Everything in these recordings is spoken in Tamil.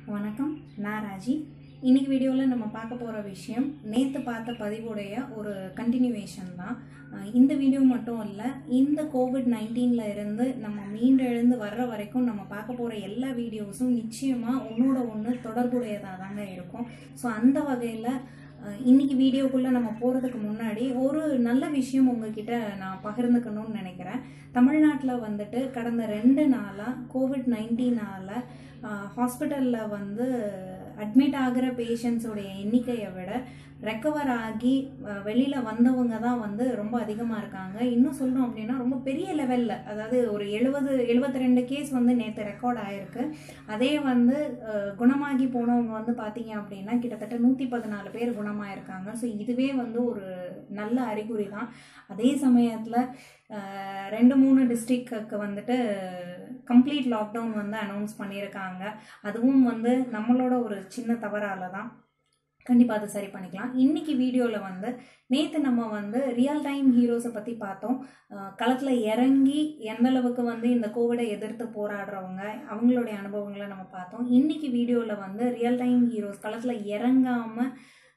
வணக்கம் நான் ராஜி இன்னைக்கு வீடியோவில் நம்ம பார்க்க போகிற விஷயம் நேற்று பார்த்த பதிவுடைய ஒரு கண்டினியூவேஷன் தான் அஹ் இந்த வீடியோ மட்டும் இல்லை இந்த கோவிட் நைன்டீனில் இருந்து நம்ம மீண்டெழுந்து வர்ற வரைக்கும் நம்ம பார்க்க போகிற எல்லா வீடியோஸும் நிச்சயமாக ஒன்றோட ஒன்று தொடர்புடையதாக தாங்க இருக்கும் ஸோ அந்த வகையில் அஹ் இன்னைக்கு வீடியோக்குள்ளே நம்ம போகிறதுக்கு முன்னாடி ஒரு நல்ல விஷயம் உங்ககிட்ட நான் பகிர்ந்துக்கணும்னு நினைக்கிறேன் தமிழ்நாட்டில் வந்துட்டு கடந்த ரெண்டு நாளாக கோவிட் நைன்டீனால் ஹாஸ்பிட்டலில் வந்து அட்மிட் ஆகிற பேஷண்ட்ஸோடைய எண்ணிக்கையை விட ரெக்கவர் ஆகி வெளியில் வந்தவங்க தான் வந்து ரொம்ப அதிகமாக இருக்காங்க இன்னும் சொல்கிறோம் அப்படின்னா ரொம்ப பெரிய லெவலில் அதாவது ஒரு எழுபது எழுபத்தி ரெண்டு கேஸ் வந்து நேற்று ரெக்கார்ட் ஆகிருக்கு அதே வந்து அஹ், குணமாகி போனவங்க வந்து பார்த்தீங்க அப்படின்னா கிட்டத்தட்ட நூற்றி பதினாலு பேர் குணமாயிருக்காங்க ஸோ இதுவே வந்து ஒரு நல்ல அறிகுறி தான் அதே சமயத்தில் ரெண்டு மூணு டிஸ்ட்ரிக்ட்க்கு வந்துட்டு கம்ப்ளீட் லாக்டவுன் வந்து அனௌன்ஸ் பண்ணியிருக்காங்க அதுவும் வந்து நம்மளோட ஒரு சின்ன தவறால தான் கண்டிப்பாக அதை சரி பண்ணிக்கலாம் இன்னைக்கு வீடியோவில் வந்து நேற்று நம்ம வந்து ரியல் டைம் ஹீரோஸை பற்றி பார்த்தோம் களத்தில் இறங்கி எந்த அளவுக்கு வந்து இந்த கோவிடை எதிர்த்து போராடுறவங்க அவங்களுடைய அனுபவங்களை நம்ம பார்த்தோம் இன்னைக்கு வீடியோவில் வந்து ரியல் டைம் ஹீரோஸ் களத்தில் இறங்காமல்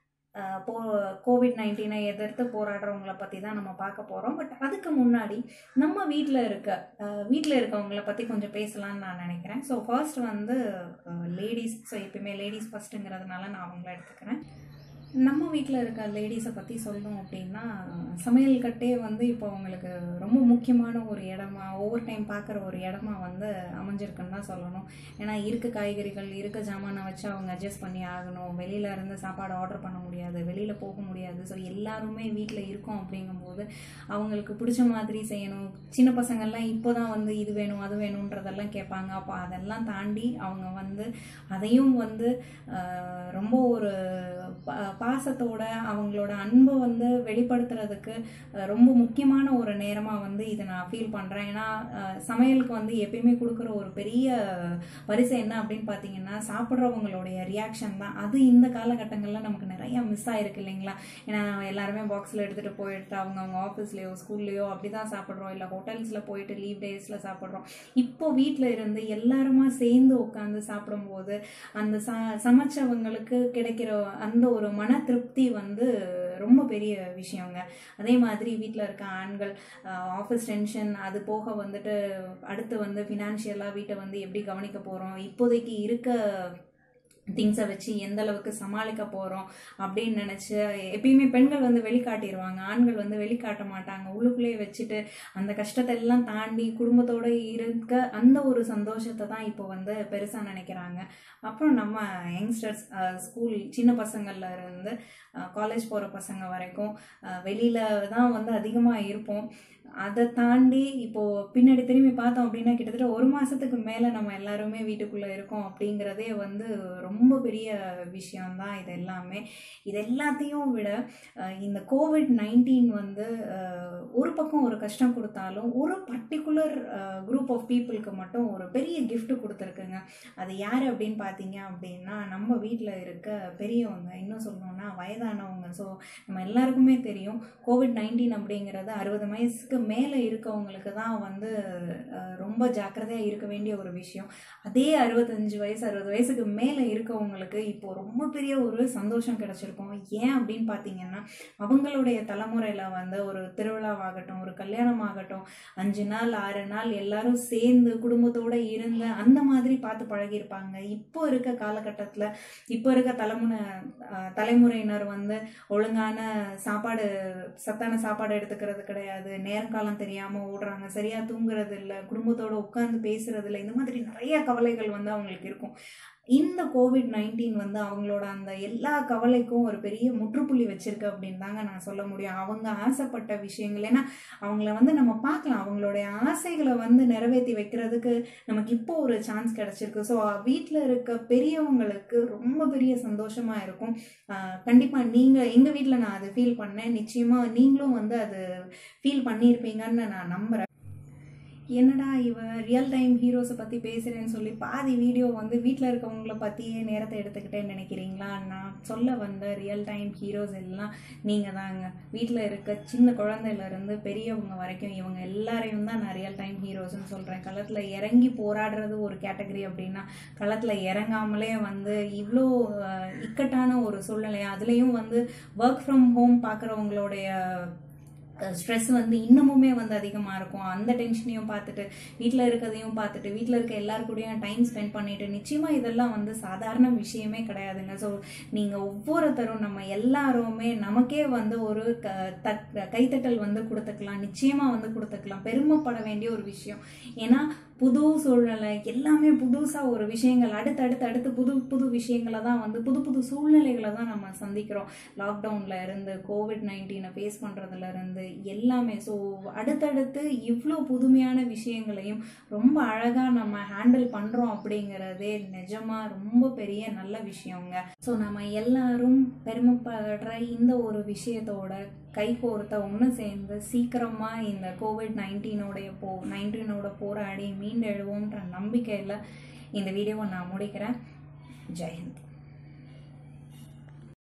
போ கோவிட் நைன்டீனை எதிர்த்து போராடுறவங்கள பற்றி தான் நம்ம பார்க்க போகிறோம் பட் அதுக்கு முன்னாடி நம்ம வீட்டில் இருக்க வீட்டில் இருக்கவங்கள பற்றி கொஞ்சம் பேசலாம்னு நான் நினைக்கிறேன் ஸோ ஃபர்ஸ்ட் வந்து லேடிஸ் ஸோ எப்பயுமே லேடிஸ் ஃபஸ்ட்டுங்கிறதுனால நான் அவங்கள எடுத்துக்கிறேன் நம்ம வீட்டில் இருக்க லேடிஸை பற்றி சொல்லணும் அப்படின்னா சமையல் கட்டே வந்து இப்போ அவங்களுக்கு ரொம்ப முக்கியமான ஒரு இடமா ஓவர் டைம் பார்க்குற ஒரு இடமா வந்து அமைஞ்சிருக்குன்னு தான் சொல்லணும் ஏன்னா இருக்க காய்கறிகள் இருக்க ஜாமானை வச்சு அவங்க அட்ஜஸ்ட் பண்ணி ஆகணும் வெளியில இருந்து சாப்பாடு ஆர்டர் பண்ண முடியாது வெளியில் போக முடியாது ஸோ எல்லாருமே வீட்டில் இருக்கோம் அப்படிங்கும்போது அவங்களுக்கு பிடிச்ச மாதிரி செய்யணும் சின்ன பசங்கள்லாம் இப்போ தான் வந்து இது வேணும் அது வேணுன்றதெல்லாம் கேட்பாங்க அப்போ அதெல்லாம் தாண்டி அவங்க வந்து அதையும் வந்து ஆஹ், ரொம்ப ஒரு ப- பாசத்தோட அவங்களோட அன்பை வந்து வெளிப்படுத்துறதுக்கு அஹ், ரொம்ப முக்கியமான ஒரு நேரமாக வந்து இதை நான் ஃபீல் பண்ணுறேன் ஏன்னா அஹ், சமையலுக்கு வந்து எப்பயுமே கொடுக்குற ஒரு பெரிய பரிசு என்ன அப்படின்னு பார்த்தீங்கன்னா சாப்பிட்றவங்களுடைய ரியாக்ஷன் தான் அது இந்த காலகட்டங்களில் நமக்கு நிறைய மிஸ் ஆயிருக்கு இல்லைங்களா ஏன்னா எல்லாருமே பாக்ஸில் எடுத்துகிட்டு போயிட்டு அவங்க அவங்க ஆஃபீஸ்லேயோ ஸ்கூல்லையோ அப்படி தான் சாப்பிட்றோம் இல்லை ஹோட்டல்ஸில் போயிட்டு லீவ் டேஸில் சாப்பிட்றோம் இப்போ வீட்டில் இருந்து எல்லாருமா சேர்ந்து உட்காந்து சாப்பிடும்போது அந்த ச சமைச்சவங்களுக்கு கிடைக்கிற அந்த ஒரு மன திருப்தி வந்து ரொம்ப பெரிய விஷயங்க அதே மாதிரி வீட்டில் இருக்க ஆண்கள் ஆஃபீஸ் டென்ஷன் அது போக வந்துட்டு அடுத்து வந்து ஃபினான்ஷியலாக வீட்டை வந்து எப்படி கவனிக்க போகிறோம் இப்போதைக்கு இருக்க திங்ஸை வச்சு எந்த அளவுக்கு சமாளிக்க போகிறோம் அப்படின்னு நினச்சி எப்பயுமே பெண்கள் வந்து வெளிக்காட்டிடுவாங்க ஆண்கள் வந்து வெளிக்காட்ட மாட்டாங்க உள்ளுக்குள்ளேயே வச்சுட்டு அந்த கஷ்டத்தை எல்லாம் தாண்டி குடும்பத்தோட இருக்க அந்த ஒரு சந்தோஷத்தை தான் இப்போ வந்து பெருசாக நினைக்கிறாங்க அப்புறம் நம்ம யங்ஸ்டர்ஸ் ஸ்கூல் சின்ன பசங்கள்ல இருந்து காலேஜ் போகிற பசங்க வரைக்கும் வெளியில் தான் வந்து அதிகமாக இருப்போம் அதை தாண்டி இப்போது பின்னாடி திரும்பி பார்த்தோம் அப்படின்னா கிட்டத்தட்ட ஒரு மாதத்துக்கு மேலே நம்ம எல்லாருமே வீட்டுக்குள்ளே இருக்கோம் அப்படிங்கிறதே வந்து ரொம்ப பெரிய விஷயம்தான் இது எல்லாமே இது எல்லாத்தையும் விட அஹ், இந்த கோவிட் நைன்டீன் வந்து அஹ், ஒரு பக்கம் ஒரு கஷ்டம் கொடுத்தாலும் ஒரு பர்டிகுலர் குரூப் ஆஃப் பீப்புளுக்கு மட்டும் ஒரு பெரிய gift கொடுத்துருக்குங்க அது யார் அப்படின்னு பார்த்தீங்க அப்படின்னா நம்ம வீட்டில் இருக்க பெரியவங்க இன்னும் சொல்லணும்னா வயதானவங்க ஸோ நம்ம எல்லாருக்குமே தெரியும் கோவிட் நைன்டீன் அப்படிங்கிறது அறுபது வயசுக்கு மேலே இருக்கவங்களுக்கு தான் வந்து அஹ், ரொம்ப ஜாக்கிரதையாக இருக்க வேண்டிய ஒரு விஷயம் அதே அறுபத்தஞ்சு வயசு அறுபது வயசுக்கு மேலே இருக்கவங்களுக்கு இப்போ ரொம்ப பெரிய ஒரு சந்தோஷம் கிடைச்சிருக்கும் ஏன் அப்படின்னு பார்த்தீங்கன்னா அவங்களுடைய தலைமுறையில் வந்து ஒரு திருவிழாவாகட்டும் ஒரு கல்யாணம் ஆகட்டும் அஞ்சு நாள் ஆறு நாள் எல்லாரும் சேர்ந்து குடும்பத்தோட இருந்து அந்த மாதிரி பார்த்து பழகியிருப்பாங்க இப்போ இருக்க காலகட்டத்தில் இப்போ இருக்க தலைமுறை அஹ், தலைமுறையினர் வந்து ஒழுங்கான சாப்பாடு சத்தான சாப்பாடு எடுத்துக்கிறது கிடையாது நேரங்காலம் தெரியாமல் ஓடுறாங்க சரியாக தூங்குறது இல்லை குடும்பத்தோட உட்காந்து பேசுறது இல்லை இந்த மாதிரி நிறைய கவலைகள் வந்து அவங்களுக்கு இருக்கும் இந்த கோவிட் நைன்டீன் வந்து அவங்களோட அந்த எல்லா கவலைக்கும் ஒரு பெரிய முற்றுப்புள்ளி வச்சிருக்கு அப்படின்னு தாங்க நான் சொல்ல முடியும் அவங்க ஆசைப்பட்ட விஷயங்கள் ஏன்னா அவங்கள வந்து நம்ம பார்க்கலாம் அவங்களுடைய ஆசைகளை வந்து நிறைவேற்றி வைக்கிறதுக்கு நமக்கு இப்போ ஒரு சான்ஸ் கிடைச்சிருக்கு ஸோ வீட்டில் இருக்க பெரியவங்களுக்கு ரொம்ப பெரிய சந்தோஷமா இருக்கும் ஆஹ் கண்டிப்பா நீங்க எங்க வீட்டில் நான் அதை ஃபீல் பண்ணேன் நிச்சயமா நீங்களும் வந்து அது ஃபீல் பண்ணியிருப்பீங்கன்னு நான் நம்புறேன் என்னடா இவ ரியல் டைம் ஹீரோஸை பற்றி பேசுகிறேன்னு சொல்லி பாதி வீடியோ வந்து வீட்டில் இருக்கவங்கள பற்றியே நேரத்தை எடுத்துக்கிட்டேன்னு நினைக்கிறீங்களா நான் சொல்ல வந்த ரியல் டைம் ஹீரோஸ் எல்லாம் நீங்கள் தாங்க வீட்டில் இருக்க சின்ன குழந்தையிலேருந்து பெரியவங்க வரைக்கும் இவங்க எல்லாரையும் தான் நான் ரியல் டைம் ஹீரோஸ்னு சொல்கிறேன் களத்தில் இறங்கி போராடுறது ஒரு கேட்டகரி அப்படின்னா களத்தில் இறங்காமலே வந்து இவ்வளோ அஹ், இக்கட்டான ஒரு சூழ்நிலை அதுலேயும் வந்து ஒர்க் ஃப்ரம் ஹோம் பார்க்குறவங்களுடைய ஸ்ட்ரெஸ் வந்து இன்னமுமே வந்து அதிகமாக இருக்கும் அந்த டென்ஷனையும் பார்த்துட்டு வீட்டில் இருக்கிறதையும் பார்த்துட்டு வீட்டில் இருக்க எல்லார் கூடயும் டைம் ஸ்பெண்ட் பண்ணிட்டு நிச்சயமாக இதெல்லாம் வந்து சாதாரண விஷயமே கிடையாதுங்க ஸோ நீங்கள் ஒவ்வொருத்தரும் நம்ம எல்லாருமே நமக்கே வந்து ஒரு க தட் கைத்தட்டல் வந்து கொடுத்துக்கலாம் நிச்சயமாக வந்து கொடுத்துக்கலாம் பெருமைப்பட வேண்டிய ஒரு விஷயம் ஏன்னா புது சூழ்நிலை எல்லாமே புதுசாக ஒரு விஷயங்கள் அடுத்தடுத்து அடுத்து புது புது விஷயங்களை தான் வந்து புது புது சூழ்நிலைகளை தான் நம்ம சந்திக்கிறோம் லாக்டவுனில் இருந்து கோவிட் நைன்டீனை ஃபேஸ் பண்ணுறதுல இருந்து எல்லாமே ஸோ அடுத்தடுத்து இவ்வளோ புதுமையான விஷயங்களையும் ரொம்ப அழகாக நம்ம ஹேண்டில் பண்ணுறோம் அப்படிங்கிறதே நிஜமாக ரொம்ப பெரிய நல்ல விஷயங்க ஸோ நம்ம எல்லாரும் பெருமைப்படுற இந்த ஒரு விஷயத்தோட கை கோர்த்த ஒன்று சேர்ந்து சீக்கிரமாக இந்த கோவிட் நைன்டீனோடைய போ நைன்டீனோட போராடி மீண்டெழுவோன்ற நம்பிக்கையில் இந்த வீடியோவை நான் முடிக்கிறேன் ஜெயந்த்